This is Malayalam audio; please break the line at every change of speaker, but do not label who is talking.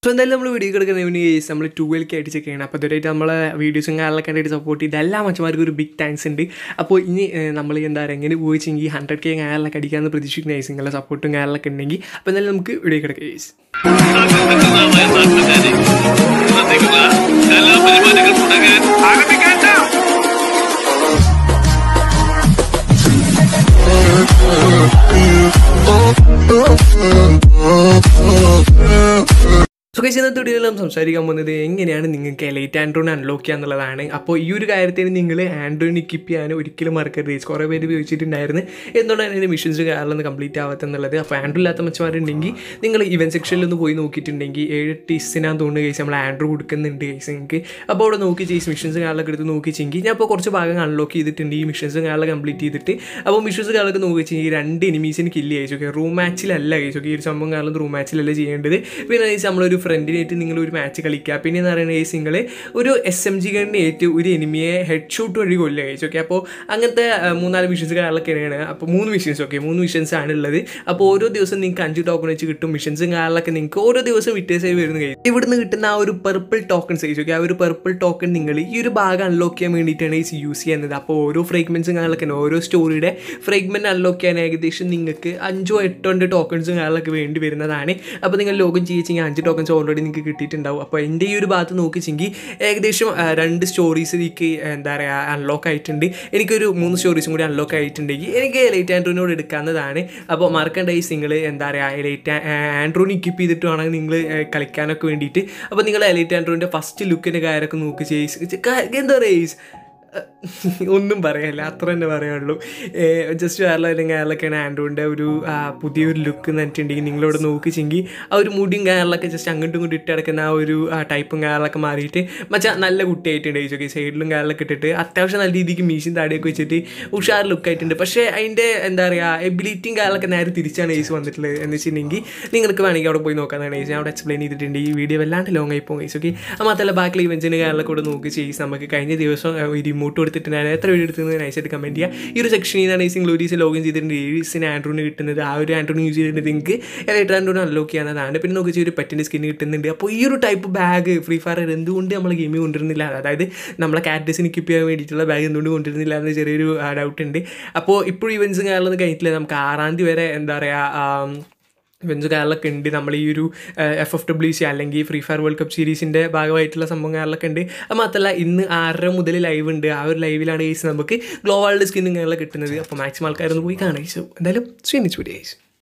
സോ എന്തായാലും നമ്മൾ വീഡിയോ എടുക്കുന്ന കേസ് നമ്മൾ ട്വൽക്ക് ആയിട്ട് ചെക്ക് ചെയ്യണം അപ്പോൾ ഇതുവരെയായിട്ട് നമ്മളെ വീഡിയോസും കാര്യങ്ങളൊക്കെ കണ്ടിട്ട് സപ്പോർട്ട് ചെയ്ത് എല്ലാ മച്ചന്മാർക്കും ഒരു ബിഗ് താങ്ക്സ് ഉണ്ട് അപ്പോൾ ഇനി ഏഹ്, നമ്മൾ എന്താ പറയുക എങ്ങനെ പോയിച്ചെങ്കിൽ ഹൺഡ്രഡ് കെ കാര്യങ്ങളൊക്കെ അടിക്കാമെന്ന് പ്രതീക്ഷിക്കുന്ന കേസ് നിങ്ങളുടെ സപ്പോർട്ടും കാര്യങ്ങളൊക്കെ ഉണ്ടെങ്കിൽ അപ്പോൾ എന്തായാലും നമുക്ക് വീഡിയോ കിടക്കുക കേസ്
ശ്രദ്ധിക്കുക എല്ലാ പരിപാടികളും തുടങ്ങാൻ ആരംഭിക്കാൻ
സോ കേസ് ഇന്നത്തെ വീഡിയോയിൽ നാം സംസാരിക്കാൻ പോകുന്നത് എങ്ങനെയാണ് നിങ്ങൾക്ക് എലൈറ്റ് ആൻഡ്രോയിഡ് അൺലോക്ക് ചെയ്യുക എന്നുള്ളതാണ് അപ്പോൾ ഈ ഒരു കാര്യത്തിന് നിങ്ങൾ ആൻഡ്രോയിഡ് കിപ്പ് ചെയ്യാൻ ഒരിക്കലും മറക്കരുത് കുറേ പേര് ചോദിച്ചിട്ടുണ്ടായിരുന്നു എന്തുകൊണ്ടാണ് അതിൻ്റെ മിഷൻസ് കാരണം കംപ്ലീറ്റ് ആവാത്തെന്നുള്ളത് അപ്പോൾ ആൻഡ്രോയിഡ് ഇല്ലാത്ത മച്ചമാരുണ്ടെങ്കിൽ നിങ്ങൾ ഇവൻറ്റ് സെക്ഷനിൽ ഒന്ന് പോയി നോക്കിയിട്ടുണ്ടെങ്കിൽ ഏഴ് ടീസിനാന്ന് തോന്നുന്നു കേസ് നമ്മൾ ആൻഡ്രോ കൊടുക്കുന്നുണ്ട് കേസ് നിങ്ങൾക്ക് അപ്പോൾ അവിടെ നോക്കി ചെയ്സ് മിഷൻസ് കാര്യങ്ങളൊക്കെ എടുത്ത് നോക്കിച്ചെങ്കിൽ ഞാൻ ഇപ്പോൾ കുറച്ച് ഭാഗം അൺലോക്ക് ചെയ്തിട്ടുണ്ട് ഈ മിഷൻസ് കാര്യങ്ങളൊക്കെ കംപ്ലീറ്റ് ചെയ്തിട്ട് അപ്പോൾ മിഷൻസ് കാര്യങ്ങളൊക്കെ നോക്കിച്ചെങ്കിൽ രണ്ട് എനിമീസിന് കില്ല് ചെയ്യിച്ചു ഓക്കെ റൂം മാച്ചിലല്ല കഴിച്ചു ഓക്കെ ഈ ഒരു സംഭവം കാരണം റൂം മാച്ചിലല്ല ചെയ്യേണ്ടത് പിന്നെ കേസ് നമ്മളൊരു ഫ്രണ്ടിനായിട്ട് നിങ്ങൾ ഒരു മാച്ച് കളിക്കുക പിന്നെ എന്ന് പറയുന്നത് കേസ് നിങ്ങൾ ഒരു എസ് എം ജി ഗണ്ണിയേറ്റ് ഒരു എനിമിയെ ഹെഡ് ഷൂട്ട് വഴി കൊല്ലുക കഴിച്ചു ഓക്കെ അപ്പോൾ അങ്ങനത്തെ ആ, മൂന്നാല് മിഷൻസ് കാര്യങ്ങളൊക്കെയാണ് അപ്പോൾ മൂന്ന് മിഷൻസ് ഓക്കെ മൂന്ന് മിഷൻസ് ആണ് ഉള്ളത് അപ്പോൾ ഓരോ ദിവസം നിങ്ങൾക്ക് അഞ്ച് ടോക്കൺ വെച്ച് കിട്ടും മിഷൻസും കാര്യങ്ങളൊക്കെ നിങ്ങൾക്ക് ഓരോ ദിവസം വിറ്റേഴ്സായി വരുന്ന കഴിയും ഇവിടുന്ന് കിട്ടുന്ന ആ ഒരു പർപ്പിൾ ടോക്കൺസ് കഴിച്ചു ഓക്കെ ആ ഒരു പർപ്പിൾ ടോക്കൺ നിങ്ങൾ ഈ ഒരു ഭാഗം അൺലോക്ക് ചെയ്യാൻ വേണ്ടിയിട്ടാണ് ഈ യൂസ് ചെയ്യുന്നത് അപ്പോൾ ഓരോ ഫ്രേഗ്മെൻറ്റ്സും കാര്യങ്ങളൊക്കെ ഉണ്ട്. ഓരോ സ്റ്റോറിയുടെ ഫ്രേഗ്മെൻറ്റ് അൺലോക്ക് ചെയ്യാൻ ഏകദേശം നിങ്ങൾക്ക് അഞ്ചോ എട്ടോ ഉണ്ട് ടോക്കൺസും കാര്യങ്ങളൊക്കെ വേണ്ടി വരുന്നതാണ് അപ്പോൾ നിങ്ങൾ ലോഗിൻ ചെയ്യിച്ചെങ്കിൽ അഞ്ച് ടോക്കൺസ് ഓൾറെഡി നിങ്ങൾക്ക് കിട്ടിയിട്ടുണ്ടാവും അപ്പോൾ എൻ്റെ ഈ ഒരു ഭാഗത്ത് നോക്കിച്ചെങ്കിൽ ഏകദേശം ആ, രണ്ട് സ്റ്റോറീസ് എനിക്ക് എന്താ പറയുക അൺലോക്ക് ആയിട്ടുണ്ട് എനിക്കൊരു മൂന്ന് സ്റ്റോറീസും കൂടി അൺലോക്ക് ആയിട്ടുണ്ടെങ്കിൽ എനിക്ക് ലൈറ്റ് ആൻഡ്രോയിനോട് എടുക്കാവുന്നതാണ് അപ്പോൾ മറക്കേണ്ട ഈ നിങ്ങൾ എന്താ പറയുക ലൈറ്റ് ആൻഡ്രോയിൻ ഇക്വിപ്പ് ചെയ്തിട്ട് വേണമെങ്കിൽ നിങ്ങൾ കളിക്കാനൊക്കെ വേണ്ടിയിട്ട് അപ്പോൾ നിങ്ങൾ ലൈറ്റ് ആൻഡ്രോയിൻ്റെ ഫസ്റ്റ് ലുക്കിൻ്റെ കാര്യമൊക്കെ നോക്കി ചെയ്സ് എന്താ പറയുക ഒന്നും പറയാനില്ല അത്ര തന്നെ പറയാനുള്ളൂ ജസ്റ്റ് വേറെ അല്ലെങ്കിൽ അയാളൊക്കെയാണ് ആൻഡ്രോയിൻ്റെ ഒരു ആ, പുതിയൊരു ലുക്ക് എന്നിട്ടുണ്ടെങ്കിൽ നിങ്ങളോട് നോക്കിച്ചെങ്കിൽ ആ ഒരു മുടിയും കാര്യങ്ങളൊക്കെ ജസ്റ്റ് അങ്ങോട്ടും ഇങ്ങോട്ടും ഇട്ട് കിടക്കുന്ന ആ ഒരു ടൈപ്പും കാര്യങ്ങളൊക്കെ മാറിയിട്ട് മച്ചാ നല്ല കുട്ടിയായിട്ടുണ്ട് ചോദിച്ചോക്കെ സൈഡിലും കാര്യങ്ങളൊക്കെ ഇട്ടിട്ട് അത്യാവശ്യം നല്ല രീതിക്ക് മീശയും താടിയൊക്കെ വെച്ചിട്ട് ഉഷാർ ലുക്കായിട്ടുണ്ട് പക്ഷേ അതിൻ്റെ എന്താ പറയുക എബിലിറ്റിയും കാര്യങ്ങളൊക്കെ നേരെ തിരിച്ചാണ് ഏസ് വന്നിട്ടുള്ളത് എന്ന് വെച്ചിട്ടുണ്ടെങ്കിൽ നിങ്ങൾക്ക് വേണമെങ്കിൽ അവിടെ പോയി നോക്കാനാണ് ഏസ് ഞാൻ അവിടെ എക്സ്പ്ലെയിൻ ചെയ്തിട്ടുണ്ട് ഈ വീഡിയോ വല്ലാണ്ട് ലോങ് ആയി പോകും ഏസ് ഓക്കെ മാത്രമല്ല ബാക്കിയുള്ള ഇവൻസിന് കാര്യങ്ങളൊക്കെ കൂടെ നോക്കി ചെയ്സ് നമുക്ക് കഴിഞ്ഞ ദിവസം ആ, ഒരു റിമോട്ട് കൊടുത്തിട്ടുണ്ടായിരുന്നു എത്ര വീഡിയോ എടുത്തത് നൈസായിട്ട് കമൻറ്റ് ചെയ്യുക ഈ ഒരു സെക്ഷനിൽ നിന്നാണ് ഈ സിംഗിൾ ഒരു ലോഗിൻ ചെയ്തിട്ടുണ്ട് ഏഴ്സിന് ആൻഡ്രോയിന് കിട്ടുന്നത് ആ ഒരു ആൻഡ്രോയിൻ യൂസ് ചെയ്തിട്ട് നിങ്ങൾക്ക് എലക്ട്ര ആൻഡ്രോയിൻ അൺലോക്ക് ചെയ്യാവുന്നതാണ് പിന്നെ നോക്കി ഒരു പെറ്റിൻ്റെ സ്കിൻ കിട്ടുന്നുണ്ട് അപ്പോൾ ഈ ഒരു ടൈപ്പ് ബാഗ് ഫ്രീ ഫയർ എന്തുകൊണ്ട് നമ്മൾ ഗെയിമിൽ കൊണ്ടുവരുന്നില്ല അതായത് നമ്മളെ കാറ്റസിന് കിപ്പ് ചെയ്യാൻ വേണ്ടിയിട്ടുള്ള ബാഗ് എന്തുകൊണ്ട് കൊണ്ടുവരുന്നില്ല എന്ന് ചെറിയൊരു ഡൗട്ട് ഉണ്ട് അപ്പോൾ ഇപ്പോഴും ഇവൻസും കാര്യങ്ങളൊന്നും കഴിഞ്ഞിട്ടില്ല നമുക്ക് ആറാം തീയതി വരെ എന്താ പറയുക ഇവൻസ് കാര്യങ്ങളൊക്കെ ഉണ്ട് നമ്മൾ ഈ ഒരു എഫ് എഫ് ഡബ്ല്യു സി അല്ലെങ്കിൽ ഫ്രീ ഫയർ വേൾഡ് കപ്പ് സീരീസിൻ്റെ ഭാഗമായിട്ടുള്ള സംഭവം കാര്യങ്ങളൊക്കെ ഉണ്ട് അത് മാത്രമല്ല ഇന്ന് ആറര മുതൽ ലൈവ് ഉണ്ട് ആ ഒരു ലൈവിലാണ് കേസ് നമുക്ക് ഗ്ലോബാളുടെ സ്കിന്നും കാര്യങ്ങളൊക്കെ കിട്ടുന്നത് അപ്പോൾ മാക്സിമം ആൾക്കാരൊന്ന് പോയി കാണാം സോ എന്തായാലും സ്വീനിച്ച് വീഡിയോ